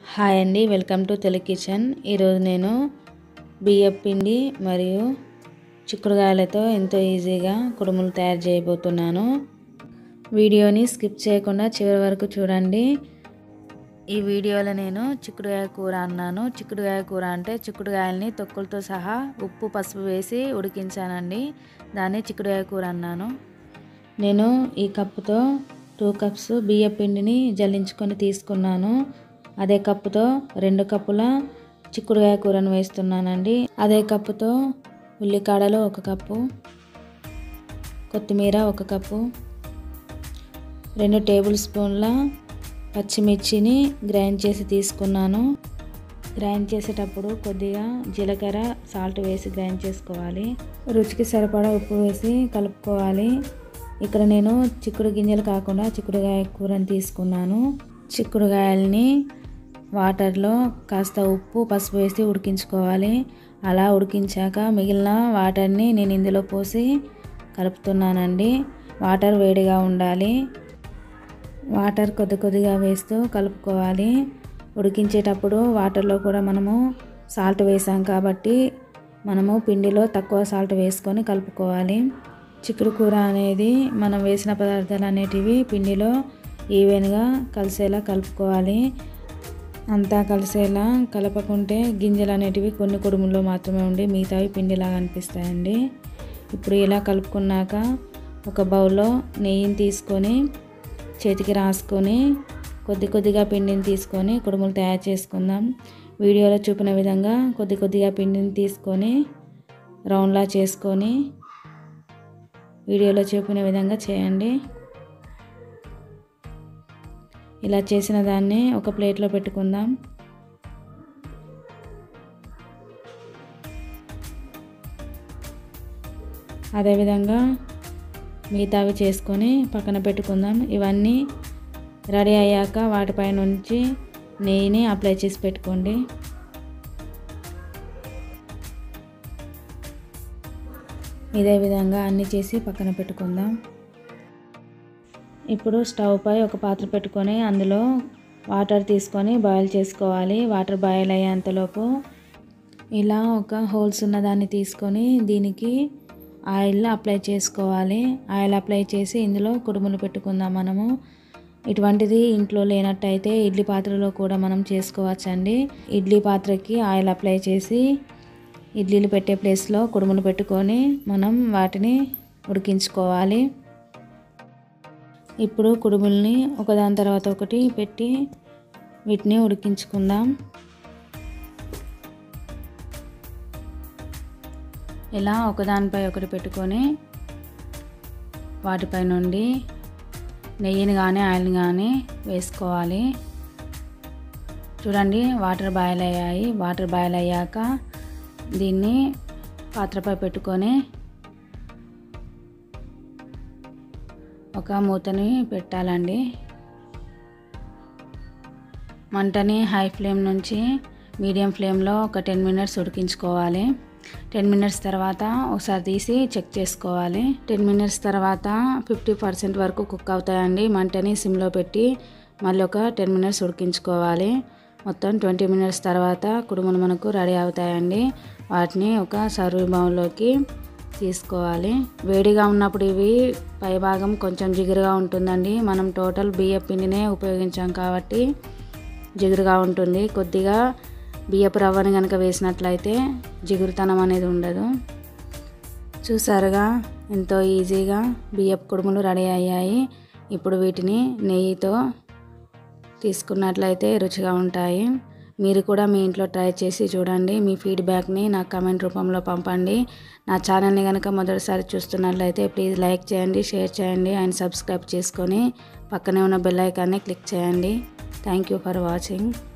hi అండి welcome to Telugu kitchen ఈరోజు నేను బియ్యం పిండి మరియు చిక్కుడుగాయలతో ఎంతో ఈజీగా కుడుములు తయారు చేయబోతున్నాను వీడియోని స్కిప్ చేయకుండా చివరి వరకు చూడండి ఈ వీడియోలో నేను చిక్కుడుగాయ కూర అన్నాను చిక్కుడుగాయ కూర అంటే చిక్కుడుగాయల్ని తొక్కులతో సహా ఉప్పు పసుపు వేసి ఉడికించానండి దాన్ని చిక్కుడుగాయ కూర అన్నాను నేను ఈ కప్పుతో టూ కప్స్ బియ్య పిండిని జల్లించుకొని తీసుకున్నాను అదే కప్పుతో రెండు కప్పుల చిక్కుడుగాయ కూరను వేస్తున్నానండి అదే కప్పుతో ఉల్లికాడలు ఒక కప్పు కొత్తిమీర ఒక కప్పు రెండు టేబుల్ స్పూన్ల పచ్చిమిర్చిని గ్రైండ్ చేసి తీసుకున్నాను గ్రైండ్ చేసేటప్పుడు కొద్దిగా జీలకర్ర సాల్ట్ వేసి గ్రైండ్ చేసుకోవాలి రుచికి సరిపడా ఉప్పు వేసి కలుపుకోవాలి ఇక్కడ నేను చిక్కుడు గింజలు కాకుండా చిక్కుడుగాయ కూరని తీసుకున్నాను చిక్కుడుగాయల్ని వాటర్లో కాస్త ఉప్పు పసుపు వేసి ఉడికించుకోవాలి అలా ఉడికించాక మిగిలిన వాటర్ని నేను ఇందులో పోసి కలుపుతున్నానండి వాటర్ వేడిగా ఉండాలి వాటర్ కొద్ది కొద్దిగా వేస్తూ కలుపుకోవాలి ఉడికించేటప్పుడు వాటర్లో కూడా మనము సాల్ట్ వేసాం కాబట్టి మనము పిండిలో తక్కువ సాల్ట్ వేసుకొని కలుపుకోవాలి చిక్కుడు కూర అనేది మనం వేసిన పదార్థాలు అనేటివి పిండిలో ఈవెన్గా కలిసేలా కలుపుకోవాలి అంతా కలిసేలా కలపకుంటే గింజలు అనేటివి కొన్ని కుడుముల్లో మాత్రమే ఉండి మిగతావి పిండిలాగా అనిపిస్తాయండి ఇప్పుడు ఇలా కలుపుకున్నాక ఒక బౌల్లో నెయ్యిని తీసుకొని చేతికి రాసుకొని కొద్ది కొద్దిగా పిండిని తీసుకొని కుడుములు తయారు చేసుకుందాం వీడియోలో చూపిన విధంగా కొద్ది కొద్దిగా పిండిని తీసుకొని రౌండ్లా చేసుకొని వీడియోలో చూపిన విధంగా చేయండి ఇలా చేసిన దాన్ని ఒక ప్లేట్లో పెట్టుకుందాం అదేవిధంగా మిగతావి చేసుకొని పక్కన పెట్టుకుందాం ఇవన్నీ రెడీ అయ్యాక వాటిపై నుంచి నెయ్యిని అప్లై చేసి పెట్టుకోండి ఇదే విధంగా అన్నీ చేసి పక్కన పెట్టుకుందాం ఇప్పుడు స్టవ్ పై ఒక పాత్ర పెట్టుకొని అందులో వాటర్ తీసుకొని బాయిల్ చేసుకోవాలి వాటర్ బాయిల్ అయ్యేంతలోపు ఇలా ఒక హోల్స్ ఉన్న దాన్ని తీసుకొని దీనికి ఆయిల్ అప్లై చేసుకోవాలి ఆయిల్ అప్లై చేసి ఇందులో కుడుములు పెట్టుకుందాం మనము ఇటువంటిది ఇంట్లో లేనట్టయితే ఇడ్లీ పాత్రలో కూడా మనం చేసుకోవచ్చండి ఇడ్లీ పాత్రకి ఆయిల్ అప్లై చేసి ఇడ్లీలు పెట్టే ప్లేస్లో కుడుములు పెట్టుకొని మనం వాటిని ఉడికించుకోవాలి ఇప్పుడు కుడుముల్ని ఒకదాని తర్వాత ఒకటి పెట్టి వీటిని ఉడికించుకుందాం ఇలా ఒకదానిపై ఒకటి పెట్టుకొని వాటిపై నుండి నెయ్యిని కానీ ఆయిల్ని కానీ వేసుకోవాలి చూడండి వాటర్ బాయిల్ అయ్యాయి వాటర్ బాయిల్ అయ్యాక దీన్ని పాత్రపై పెట్టుకొని ఒక మూతని పెట్టాలండి మంటని హై ఫ్లేమ్ నుంచి మీడియం ఫ్లేమ్లో ఒక టెన్ మినిట్స్ ఉడికించుకోవాలి టెన్ మినిట్స్ తర్వాత ఒకసారి తీసి చెక్ చేసుకోవాలి టెన్ మినిట్స్ తర్వాత ఫిఫ్టీ పర్సెంట్ వరకు కుక్ అవుతాయండి మంటని సిమ్లో పెట్టి మళ్ళీ ఒక టెన్ మినిట్స్ ఉడికించుకోవాలి మొత్తం ట్వంటీ మినిట్స్ తర్వాత కుడుములు మనకు రెడీ అవుతాయండి వాటిని ఒక సర్వ్ బౌల్లోకి తీసుకోవాలి వేడిగా ఉన్నప్పుడు ఇవి పైభాగం కొంచెం జిగురుగా ఉంటుందండి మనం టోటల్ బియ్య పిండినే ఉపయోగించాం కాబట్టి జిగురుగా ఉంటుంది కొద్దిగా బియ్యపు రవ్వని కనుక వేసినట్లయితే జిగురుతనం అనేది ఉండదు చూసారుగా ఎంతో ఈజీగా బియ్యపు కుడుములు రెడీ అయ్యాయి ఇప్పుడు వీటిని నెయ్యితో తీసుకున్నట్లయితే రుచిగా ఉంటాయి మీరు కూడా మీ ఇంట్లో ట్రై చేసి చూడండి మీ ఫీడ్బ్యాక్ని నాకు కమెంట్ రూపంలో పంపండి నా ఛానల్ని కనుక మొదటిసారి చూస్తున్నట్లయితే ప్లీజ్ లైక్ చేయండి షేర్ చేయండి అండ్ సబ్స్క్రైబ్ చేసుకొని పక్కనే ఉన్న బెల్ ఐకాన్ని క్లిక్ చేయండి థ్యాంక్ యూ ఫర్ వాచింగ్